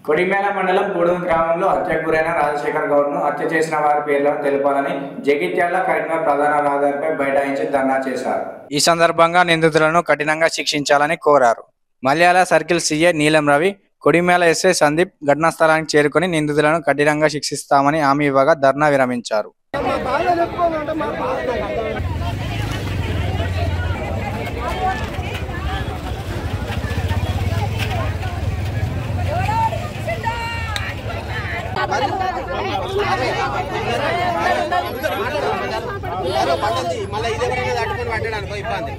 కొడిమేల మండలం గూడూరు గ్రామంలో హత్యకు గురైన రాజశేఖర్ గౌడ్ ను హత్య చేసిన వారి పేర్లను తెలపాలని జగిత్యాల కరీంనగర్ ప్రధాన రహదారిపై బైఠాయించి ధర్నా చేశారు ఈ సందర్భంగా నిందితులను కఠినంగా శిక్షించాలని కోరారు మలయాళ సర్కిల్ సీఏ నీలం రవి కొడిమేల ఎస్ఐ సందీప్ ఘటనా స్థలానికి చేరుకుని నిందితులను కఠినంగా శిక్షిస్తామని హామీ ఇవ్వగా ధర్నా విరమించారు మళ్ళీ ఇదే విధంగా తట్టుకొని పట్టడానికి ఇబ్బంది